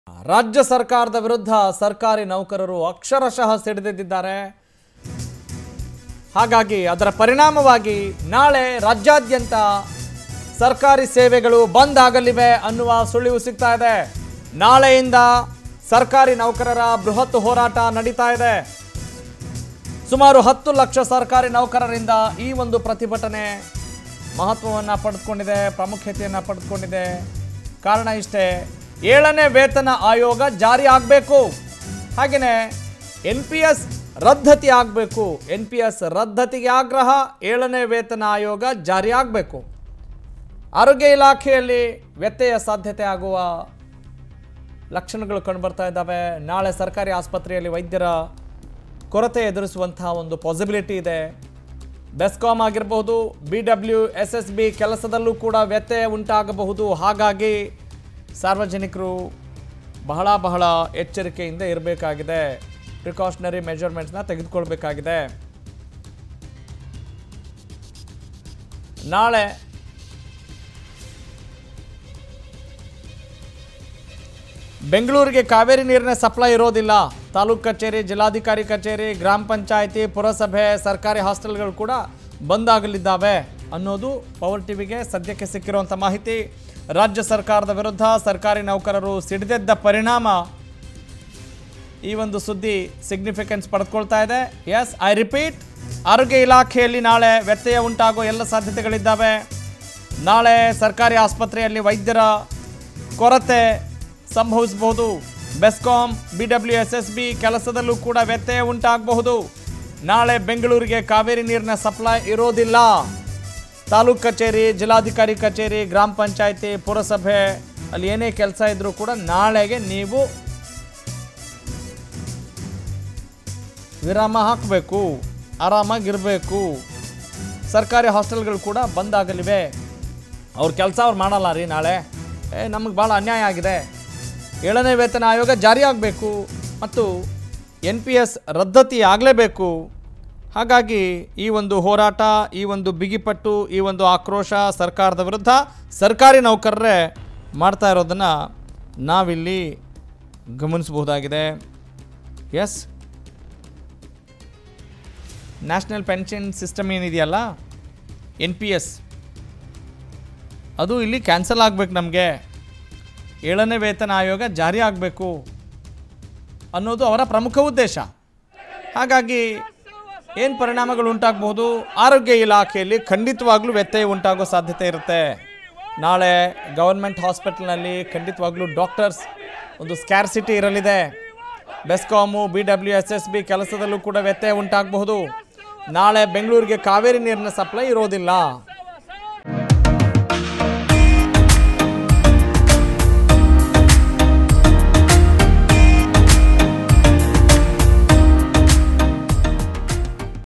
ರಾಜ್ಯ ಸರ್ಕಾರದ ವಿರುದ್ಧ ಸರ್ಕಾರಿ ನೌಕರರು ಅಕ್ಷರಶಃ ಸಿಡಿದೆದ್ದಿದ್ದಾರೆ ಹಾಗಾಗಿ ಅದರ ಪರಿಣಾಮವಾಗಿ ನಾಳೆ ರಾಜ್ಯಾದ್ಯಂತ ಸರ್ಕಾರಿ ಸೇವೆಗಳು ಬಂದ್ ಆಗಲಿವೆ ಅನ್ನುವ ಸುಳಿವು ಸಿಗ್ತಾ ಇದೆ ನಾಳೆಯಿಂದ ಸರ್ಕಾರಿ ನೌಕರರ ಬೃಹತ್ ಹೋರಾಟ ನಡೀತಾ ಇದೆ ಸುಮಾರು ಹತ್ತು ಲಕ್ಷ ಸರ್ಕಾರಿ ನೌಕರರಿಂದ ಈ ಒಂದು ಪ್ರತಿಭಟನೆ ಮಹತ್ವವನ್ನು ಪಡೆದುಕೊಂಡಿದೆ ಪ್ರಾಮುಖ್ಯತೆಯನ್ನು ಪಡೆದುಕೊಂಡಿದೆ ಕಾರಣ ಇಷ್ಟೇ ಏಳನೇ ವೇತನ ಆಯೋಗ ಜಾರಿ ಆಗಬೇಕು ಹಾಗೆಯೇ ಎನ್ ಪಿ ಎಸ್ ರದ್ದತಿ ಆಗಬೇಕು ಎನ್ ಪಿ ಎಸ್ ರದ್ದತಿಗೆ ಆಗ್ರಹ ಏಳನೇ ವೇತನ ಆಯೋಗ ಜಾರಿ ಆಗಬೇಕು ಆರೋಗ್ಯ ಇಲಾಖೆಯಲ್ಲಿ ವ್ಯತ್ಯಯ ಸಾಧ್ಯತೆ ಆಗುವ ಲಕ್ಷಣಗಳು ಕಂಡುಬರ್ತಾ ಇದ್ದಾವೆ ನಾಳೆ ಸರ್ಕಾರಿ ಆಸ್ಪತ್ರೆಯಲ್ಲಿ ವೈದ್ಯರ ಕೊರತೆ ಎದುರಿಸುವಂತಹ ಒಂದು ಪಾಸಿಬಿಲಿಟಿ ಇದೆ ಬೆಸ್ಕಾಮ್ ಆಗಿರಬಹುದು B W S S B ಕೆಲಸದಲ್ಲೂ ಕೂಡ ವ್ಯತ್ಯಯ ಉಂಟಾಗಬಹುದು ಹಾಗಾಗಿ ಸಾರ್ವಜನಿಕರು ಬಹಳ ಬಹಳ ಎಚ್ಚರಿಕೆಯಿಂದ ಇರಬೇಕಾಗಿದೆ ಪ್ರಿಕಾಷನರಿ ಮೆಜರ್ಮೆಂಟ್ಸ್ನ ತೆಗೆದುಕೊಳ್ಬೇಕಾಗಿದೆ ನಾಳೆ ಬೆಂಗಳೂರಿಗೆ ಕಾವೇರಿ ನೀರಿನ ಸಪ್ಲೈ ಇರೋದಿಲ್ಲ ತಾಲೂಕು ಕಚೇರಿ ಜಿಲ್ಲಾಧಿಕಾರಿ ಕಚೇರಿ ಗ್ರಾಮ ಪಂಚಾಯಿತಿ ಪುರಸಭೆ ಸರ್ಕಾರಿ ಹಾಸ್ಟೆಲ್ಗಳು ಕೂಡ ಬಂದ್ ಆಗಲಿದ್ದಾವೆ ಅನ್ನೋದು ಪವರ್ ಟಿವಿಗೆ ಸದ್ಯಕ್ಕೆ ಸಿಕ್ಕಿರುವಂಥ ಮಾಹಿತಿ ರಾಜ್ಯ ಸರ್ಕಾರದ ವಿರುದ್ಧ ಸರ್ಕಾರಿ ನೌಕರರು ಸಿಡಿದೆದ್ದ ಪರಿಣಾಮ ಈ ಒಂದು ಸುದ್ದಿ ಸಿಗ್ನಿಫಿಕೆನ್ಸ್ ಪಡೆದುಕೊಳ್ತಾ ಇದೆ ಎಸ್ ಐ ರಿಪೀಟ್ ಆರೋಗ್ಯ ಇಲಾಖೆಯಲ್ಲಿ ನಾಳೆ ವ್ಯತ್ಯಯ ಉಂಟಾಗುವ ಎಲ್ಲ ಸಾಧ್ಯತೆಗಳಿದ್ದಾವೆ ನಾಳೆ ಸರ್ಕಾರಿ ಆಸ್ಪತ್ರೆಯಲ್ಲಿ ವೈದ್ಯರ ಕೊರತೆ ಸಂಭವಿಸಬಹುದು BESCOM B W S S B ಕೆಲಸದಲ್ಲೂ ಕೂಡ ವ್ಯತ್ಯಯ ಉಂಟಾಗಬಹುದು ನಾಳೆ ಬೆಂಗಳೂರಿಗೆ ಕಾವೇರಿ ನೀರಿನ ಸಪ್ಲೈ ಇರೋದಿಲ್ಲ ತಾಲೂಕು ಕಚೇರಿ ಜಿಲ್ಲಾಧಿಕಾರಿ ಕಚೇರಿ ಗ್ರಾಮ ಪಂಚಾಯತಿ ಪುರಸಭೆ ಅಲ್ಲಿ ಏನೇ ಕೆಲಸ ಇದ್ರೂ ಕೂಡ ನಾಳೆಗೆ ನೀವು ವಿರಾಮ ಹಾಕಬೇಕು ಆರಾಮಾಗಿರಬೇಕು ಸರ್ಕಾರಿ ಹಾಸ್ಟೆಲ್ಗಳು ಕೂಡ ಬಂದ್ ಆಗಲಿವೆ ಅವ್ರ ಕೆಲಸ ಅವ್ರು ಮಾಡಲ್ಲ ರೀ ನಾಳೆ ಏ ನಮಗೆ ಭಾಳ ಅನ್ಯಾಯ ಆಗಿದೆ ಏಳನೇ ವೇತನ ಆಯೋಗ ಜಾರಿ ಆಗಬೇಕು ಮತ್ತು ಎನ್ ಪಿ ಎಸ್ ರದ್ದತಿ ಆಗಲೇಬೇಕು ಹಾಗಾಗಿ ಈ ಒಂದು ಹೋರಾಟ ಈ ಒಂದು ಬಿಗಿಪಟ್ಟು ಈ ಒಂದು ಆಕ್ರೋಶ ಸರ್ಕಾರದ ವಿರುದ್ಧ ಸರ್ಕಾರಿ ನೌಕರರೇ ಮಾಡ್ತಾ ಇರೋದನ್ನು ನಾವಿಲ್ಲಿ ಗಮನಿಸಬಹುದಾಗಿದೆ ಎಸ್ ನ್ಯಾಷನಲ್ ಪೆನ್ಷನ್ ಸಿಸ್ಟಮ್ ಏನಿದೆಯಲ್ಲ ಎನ್ ಪಿ ಎಸ್ ಅದು ಇಲ್ಲಿ ಕ್ಯಾನ್ಸಲ್ ಆಗಬೇಕು ನಮಗೆ ಏಳನೇ ವೇತನ ಆಯೋಗ ಜಾರಿ ಆಗಬೇಕು ಅನ್ನೋದು ಅವರ ಪ್ರಮುಖ ಉದ್ದೇಶ ಹಾಗಾಗಿ ಏನು ಪರಿಣಾಮಗಳು ಉಂಟಾಗಬಹುದು ಆರೋಗ್ಯ ಇಲಾಖೆಯಲ್ಲಿ ಖಂಡಿತವಾಗ್ಲೂ ವ್ಯತ್ಯಯ ಉಂಟಾಗೋ ಸಾಧ್ಯತೆ ಇರುತ್ತೆ ನಾಳೆ ಗವರ್ಮೆಂಟ್ ಹಾಸ್ಪಿಟಲ್ನಲ್ಲಿ ಖಂಡಿತವಾಗ್ಲೂ ಡಾಕ್ಟರ್ಸ್ ಒಂದು ಸ್ಕ್ಯಾರ್ಸಿಟಿ ಇರಲಿದೆ BESCOM B W S S B ಕೆಲಸದಲ್ಲೂ ಕೂಡ ವ್ಯತ್ಯಯ ಉಂಟಾಗಬಹುದು ನಾಳೆ ಬೆಂಗಳೂರಿಗೆ ಕಾವೇರಿ ನೀರಿನ ಸಪ್ಲೈ ಇರೋದಿಲ್ಲ